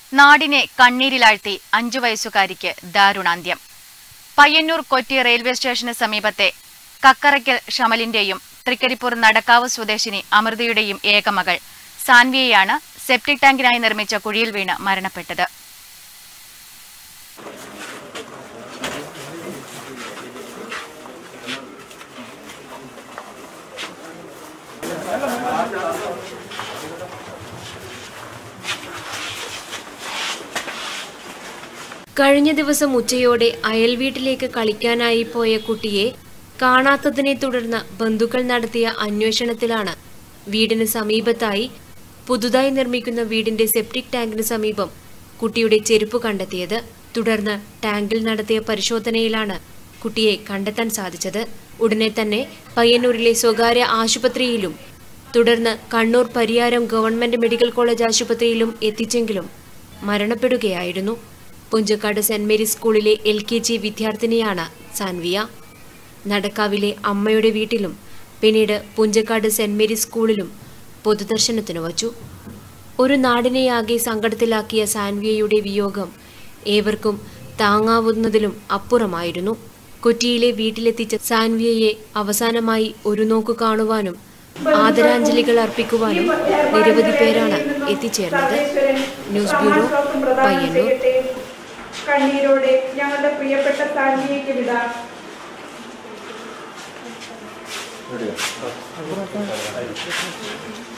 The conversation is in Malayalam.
നാടിനെ കണ്ണീരിലാഴ്ത്തി അഞ്ചു വയസ്സുകാരിക്ക് ദാരുണാന്ത്യം പയ്യന്നൂർ കൊച്ചി റെയിൽവേ സ്റ്റേഷന് സമീപത്തെ കക്കറയ്ക്കൽ ഷമലിന്റെയും തൃക്കരിപ്പൂർ നടക്കാവ് സ്വദേശിനി അമൃതയുടെയും ഏകമകൾ സാൻവിയെയാണ് സെപ്റ്റിക് ടാങ്കിനായി നിർമ്മിച്ച കുഴിയിൽ വീണ് മരണപ്പെട്ടത് കഴിഞ്ഞ ദിവസം ഉച്ചയോടെ അയൽവീട്ടിലേക്ക് കളിക്കാനായി പോയ കുട്ടിയെ കാണാത്തതിനെ തുടർന്ന് ബന്ധുക്കൾ നടത്തിയ അന്വേഷണത്തിലാണ് വീടിന് സമീപത്തായി പുതുതായി നിർമ്മിക്കുന്ന വീടിന്റെ സെപ്റ്റിക് ടാങ്കിന് സമീപം കുട്ടിയുടെ ചെരുപ്പ് കണ്ടെത്തിയത് തുടർന്ന് ടാങ്കിൽ നടത്തിയ പരിശോധനയിലാണ് കുട്ടിയെ കണ്ടെത്താൻ സാധിച്ചത് ഉടനെ തന്നെ പയ്യന്നൂരിലെ സ്വകാര്യ ആശുപത്രിയിലും തുടർന്ന് Kannur Pariyaram government medical college ആശുപത്രിയിലും എത്തിച്ചെങ്കിലും മരണപ്പെടുകയായിരുന്നു പുഞ്ചക്കാട് സെന്റ് മേരീസ് സ്കൂളിലെ എൽ കെ ജി വിദ്യാർത്ഥിനിയാണ് സാൻവിയ നടക്കാവിലെ അമ്മയുടെ വീട്ടിലും പിന്നീട് പുഞ്ചക്കാട് സെന്റ് മേരീസ് സ്കൂളിലും പൊതുദർശനത്തിനു വച്ചു ഒരു നാടിനെയാകെ സങ്കടത്തിലാക്കിയ സാൻവിയയുടെ വിയോഗം ഏവർക്കും താങ്ങാവുന്നതിലും അപ്പുറമായിരുന്നു കൊച്ചിയിലെ വീട്ടിലെത്തിച്ച സാൻവിയയെ അവസാനമായി ഒരു നോക്കു കാണുവാനും ആദരാഞ്ജലികൾ അർപ്പിക്കുവാനും നിരവധി പേരാണ് എത്തിച്ചേർന്നത് ന്യൂസ് ബ്യൂറോ പയ്യന്നൂർ കണ്ണീരോടെ ഞങ്ങളുടെ പ്രിയപ്പെട്ട സാന്നിധ്യക്ക് വിടാം എവിടെയാ